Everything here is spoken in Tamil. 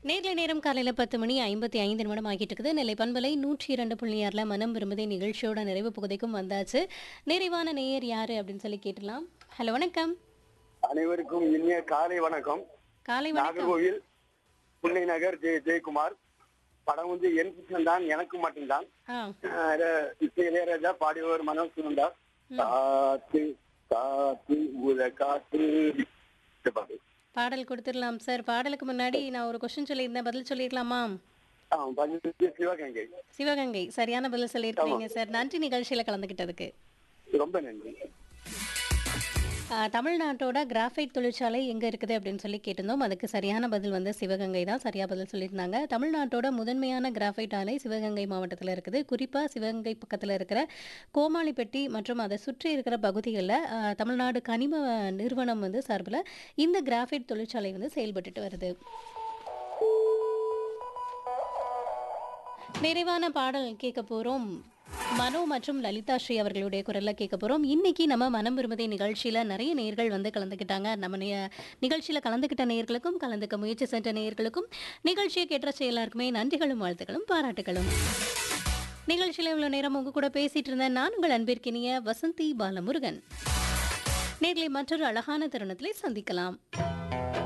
நேர்ல நேரம் காலையில பத்து மணி ஐம்பத்தி ஐந்து நிமிடம் ஆகிட்டு இருக்குது நெல்லை பண்பலை நூற்றி இரண்டு புள்ளி ஆறுல மனம் விரும்புதே நிகழ்ச்சியோட நிறைவு பகுதிக்கும் வந்தாச்சு நிறைவான நேயர் யாரு அப்படின்னு சொல்லி கேட்டலாம் ஹலோ வணக்கம் அனைவருக்கும் இனிய காலை வணக்கம் காலை வணக்கம் நாகர்கோவில் புன்னை நகர் ஜெய ஜெயக்குமார் படம் வந்து என் புத்தன் தான் எனக்கு மட்டும்தான் ஆ அஹ் இத இசை இளையராஜா பாடியவர் மனோஜ் சுனந்தா காத்து காத்து உத காத்து இந்த பாட்டு பாடல் கொடுத்துடலாம் சார் பாடலுக்கு முன்னாடி நான் ஒரு கொஸ்டின் சொல்லியிருந்தேன் பதில் சொல்லிடலாமா ஆ, பதினெட்டு சிவகங்கை சிவகங்கை சரியான பதில் சொல்லியிருக்கீங்க சார் நன்றி நிகழ்ச்சியில கலந்துக்கிட்டதுக்கு ரொம்ப நன்றி ஆ, தமிழ்நாட்டோட கிராஃபைட் தொழிற்சாலை எங்கே இருக்குது அப்படின்னு சொல்லி கேட்டிருந்தோம் அதுக்கு சரியான பதில் வந்து சிவகங்கை தான் சரியாக பதில் சொல்லியிருந்தாங்க தமிழ்நாட்டோட முதன்மையான கிராஃபைட் ஆலை சிவகங்கை மாவட்டத்தில் இருக்குது குறிப்பாக சிவகங்கை பக்கத்தில் இருக்கிற கோமாளிப்பட்டி மற்றும் அதை சுற்றி இருக்கிற பகுதிகளில் ஆ, தமிழ்நாடு கனிம நிறுவனம் வந்து சார்பில் இந்த கிராஃபைட் தொழிற்சாலை வந்து செயல்பட்டுட்டு வருது நிறைவான பாடல் கேட்க போகிறோம் மனோ மற்றும் லலிதா ஸ்ரீ அவர்களுடைய குரல்ல கேட்க போகிறோம் இன்னைக்கு நம்ம மனம் விரும்புதே நிகழ்ச்சியில் நிறைய நேர்கள் வந்து கலந்துக்கிட்டாங்க நம்ம நே- நிகழ்ச்சியில் கலந்துக்கிட்ட நேர்களுக்கும் கலந்துக்க முயற்சி சென்ற நேர்களுக்கும் நிகழ்ச்சியை கேட்ட எல்லாருக்குமே நன்றிகளும் வாழ்த்துக்களும் பாராட்டுகளும் நிகழ்ச்சியில் இவ்வளோ நேரம் உங்க கூட பேசிட்டு இருந்தேன் நான் உங்கள் அன்பிற்கினிய வசந்தி பாலமுருகன் நேர்களை மற்றொரு அழகான தருணத்திலே சந்திக்கலாம்